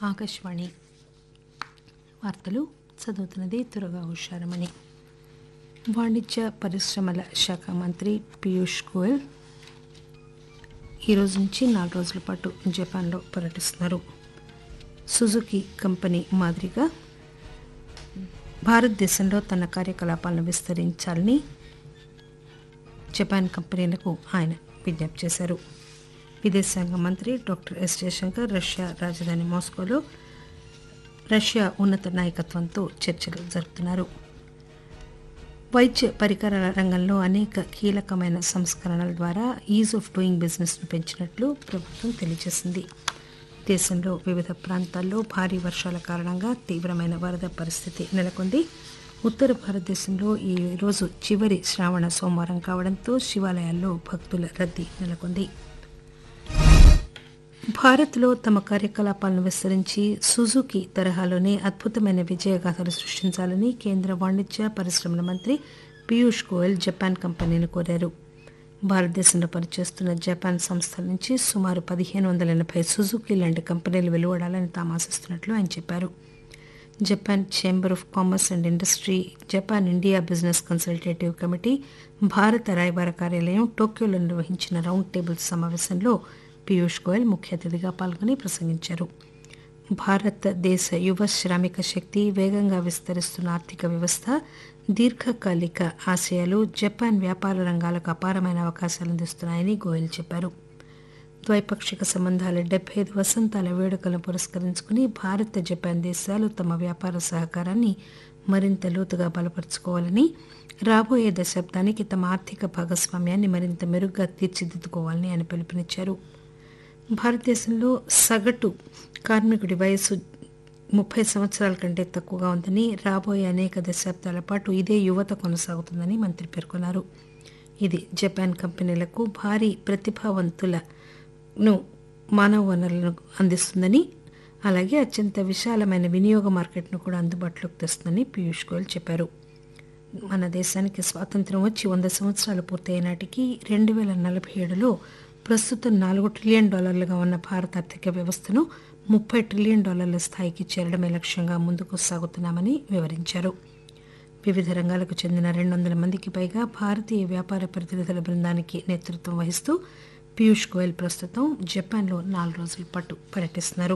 ఆకాశవాణి వార్తలు చదువుతున్నది తురగా హుషారమణి వాణిజ్య పరిశ్రమల శాఖ మంత్రి పీయూష్ గోయల్ ఈ రోజు నుంచి నాలుగు రోజుల పాటు జపాన్లో పర్యటిస్తున్నారు సుజుకి కంపెనీ మాదిరిగా భారతదేశంలో తన కార్యకలాపాలను విస్తరించాలని జపాన్ కంపెనీలకు ఆయన విజ్ఞప్తి చేశారు విదేశాంగ మంత్రి డాక్టర్ ఎస్ జయశంకర్ రష్యా రాజధాని మాస్కోలో రష్యా ఉన్నత నాయకత్వంతో చర్చలు జరుపుతున్నారు వైద్య పరికరాల రంగంలో అనేక కీలకమైన సంస్కరణల ద్వారా ఈజ్ ఆఫ్ డూయింగ్ బిజినెస్ను పెంచినట్లు ప్రభుత్వం తెలియజేసింది దేశంలో వివిధ ప్రాంతాల్లో భారీ వర్షాల కారణంగా తీవ్రమైన వరద పరిస్థితి నెలకొంది ఉత్తర భారతదేశంలో ఈ రోజు చివరి శ్రావణ సోమవారం కావడంతో శివాలయాల్లో భక్తుల రద్దీ నెలకొంది భారత్లో తమ కార్యకలాపాలను విస్తరించి సుజుకి తరహాలోనే అద్భుతమైన విజయగాథలు సృష్టించాలని కేంద్ర వాణిజ్య పరిశ్రమల మంత్రి పీయూష్ గోయల్ జపాన్ కంపెనీని కోరారు భారతదేశంలో పనిచేస్తున్న జపాన్ సంస్థల నుంచి సుమారు పదిహేను వందల ఎనభై సుజుకి లాంటి కంపెనీలు వెలువడాలని తాము ఆశిస్తున్నట్లు ఆయన చెప్పారు Japan chamber of commerce and industry Japan India business consultative committee భారత రాయబార కార్యాలయం టోక్యోలో నిర్వహించిన రౌండ్ టేబుల్ సమావేశంలో పీయూష్ గోయల్ ముఖ్య అతిథిగా పాల్గొని ప్రసంగించారు భారతదేశ యువ శ్రామిక శక్తి వేగంగా విస్తరిస్తున్న ఆర్థిక వ్యవస్థ దీర్ఘకాలిక ఆశయాలు జపాన్ వ్యాపార రంగాలకు అపారమైన అవకాశాలు అందిస్తున్నాయని గోయల్ చెప్పారు ద్వైపాక్షిక సంబంధాల డెబ్బై ఐదు వసంతాల వేడుకలను పురస్కరించుకుని భారత్ జపాన్ దేశాలు తమ వ్యాపార సహకారాన్ని మరింత లోతుగా బలపరుచుకోవాలని రాబోయే దశాబ్దానికి తమ ఆర్థిక భాగస్వామ్యాన్ని మరింత మెరుగ్గా తీర్చిదిద్దుకోవాలని ఆయన పిలుపునిచ్చారు భారతదేశంలో సగటు కార్మికుడి వయసు ముప్పై సంవత్సరాల కంటే తక్కువగా ఉందని రాబోయే అనేక దశాబ్దాల పాటు ఇదే యువత కొనసాగుతుందని మంత్రి పేర్కొన్నారు ఇది జపాన్ కంపెనీలకు భారీ ప్రతిభావంతులను మానవ వనరులను అందిస్తుందని అలాగే అత్యంత విశాలమైన వినియోగ మార్కెట్ను కూడా అందుబాటులోకి తెస్తుందని పీయూష్ గోయల్ చెప్పారు మన దేశానికి స్వాతంత్రం వచ్చి వంద సంవత్సరాలు పూర్తయ్యే నాటికి రెండు వేల నలభై ఏడులో ప్రస్తుతం నాలుగు ట్రిలియన్ డాలర్లుగా ఉన్న భారత ఆర్థిక వ్యవస్థను ముప్పై ట్రిలియన్ డాలర్ల స్థాయికి చేరడమే లక్ష్యంగా ముందుకు సాగుతున్నామని వివరించారు వివిధ రంగాలకు చెందిన రెండు వందల మందికి పైగా భారతీయ వ్యాపార ప్రతినిధుల బృందానికి నేతృత్వం వహిస్తూ పీయూష్ గోయల్ ప్రస్తుతం జపాన్లో నాలుగు రోజుల పాటు పర్యటిస్తున్నారు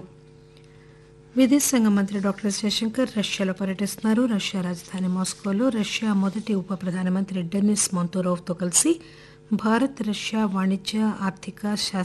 విదేశాంగ మంత్రి డాక్టర్ జయశంకర్ రష్యాలో పర్యటిస్తున్నారు రష్యా రాజధాని మాస్కోలో రష్యా మొదటి ఉప ప్రధానమంత్రి డెనిస్ మొంతోరోవ్తో కలిసి భారత్ రష్యా వాణిజ్య ఆర్థిక శాస్త్ర